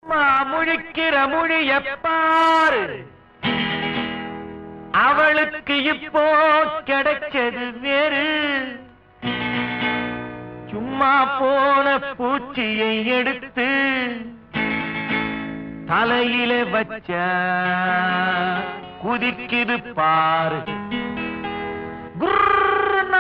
முழிக்கிற மொழிய பாரு அவளுக்கு இப்போ கிடைச்சது வேறு சும்மா போன பூச்சியை எடுத்து தலையில வச்ச குதிக்குது பாரு குர்ருன்னா.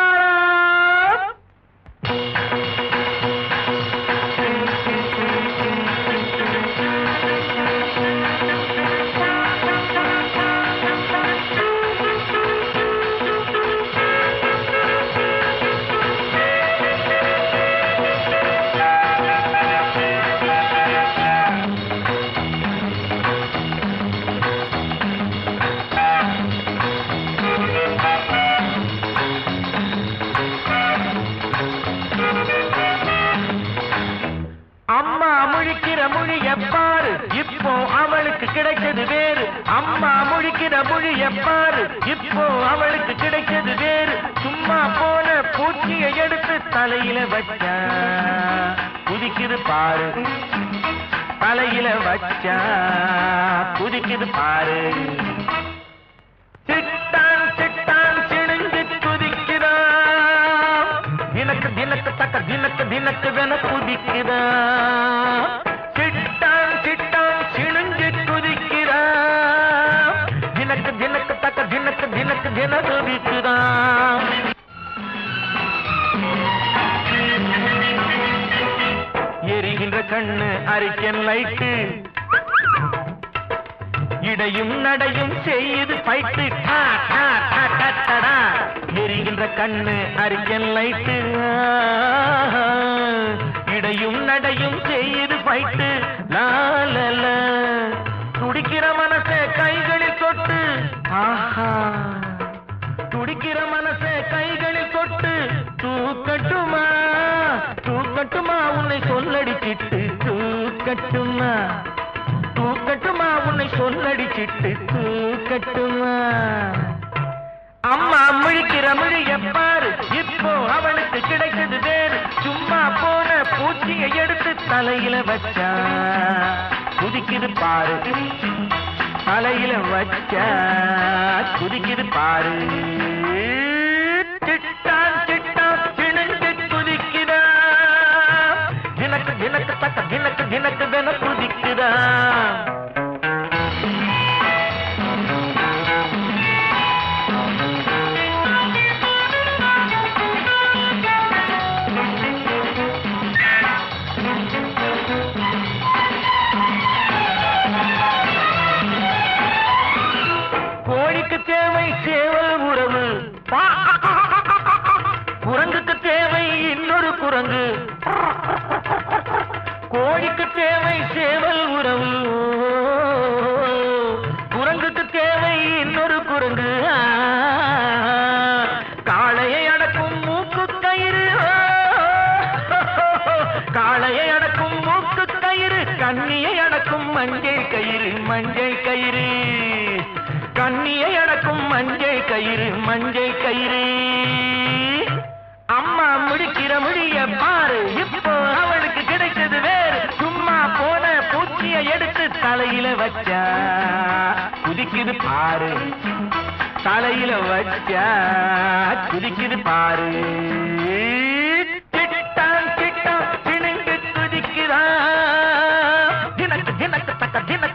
அம்மா முழிக்கிற மொழிய பாரு இப்போ அவளுக்கு கிடைச்சது வேறு அம்மா முழிக்கிற மொழிய பாரு இப்போ அவளுக்கு கிடைச்சது வேறு சும்மா போன பூச்சியை எடுத்து தலையில வச்சா குதிக்குது பாரு தலையில வச்சா குதிக்குது பாரு சிட்டான் சிட்டான் சிணுங்கி குதிக்கிறான் தினக்கு தினக்கு தக்க தினக்கு தினக்கு வென குதிக்கிறான் சிட்டான் சிட்டான் சிணுங்கி குதிக்கிறான் தினக்கு தினக்கு தக்க தினக்கு தினக்கு தின குதிக்கிறான் எரிகின்ற கண்ணு அரிக்கன் லைட்டு இடையும் நடையும் செய்து பைட்டு டா, டா, டா, டா, டடா. எரிகின்ற கண்ணு அரிக்கன் லைட்டு இடையும் நடையும் செய்து பைட்டு லாலல துடிக்கிற மனச கைகளில் தொட்டு ஆஹா துடிக்கிற மனச கைகளில் தொட்டு தூக்கட்டுமா தூக்கட்டுமா உன்னை சொல்லடிச்சிட்டு தூக்கட்டுமா தூக்கட்டுமா உன்னை சொல்லடிச்சிட்டு தூக்கட்டுமா அம்மா முழிக்கிற மொழிய பாரு இப்போ அவளுக்கு கிடைச்சது வேறு சும்மா போன பூச்சியை எடுத்து தலையில வச்சா குதிக்குது பாரு தலையில வச்சா குதிக்குது பாரு சிட்டான் சிட்டான் சிணுங்கு குதிக்குதா தினக்கு தினக்கு தக்க தினக்கு தினக்கு தின குதிக்குதா கோழிக்கு தேவை சேவல் உறவு குரங்குக்கு தேவை இன்னொரு குரங்கு கோழிக்கு தேவை சேவல் உறவு குரங்குக்கு தேவை இன்னொரு குரங்கு ஆ, காளையை அடக்கும் மூக்கு கயிறு காளையை அடக்கும் மூக்கு கயிறு கண்ணியை அடக்கும் மஞ்சள் கயிறு மஞ்சள் கயிறு கண்ணியை அடக்கும் மஞ்சள் கயிறு மஞ்சள் கயிறு அம்மா முடிக்கிற முடிய பாரு இப்போ அவளுக்கு கிடைச்சது வேறு சும்மா போன பூச்சியை எடுத்து தலையில வச்சா குதிக்குது பாரு தலையில வச்சா குதிக்குது பாரு சிட்டான் சிட்டான் சிணுங்கு குதிக்குதா தினக்கு தினக்கு தக்க தினக்கு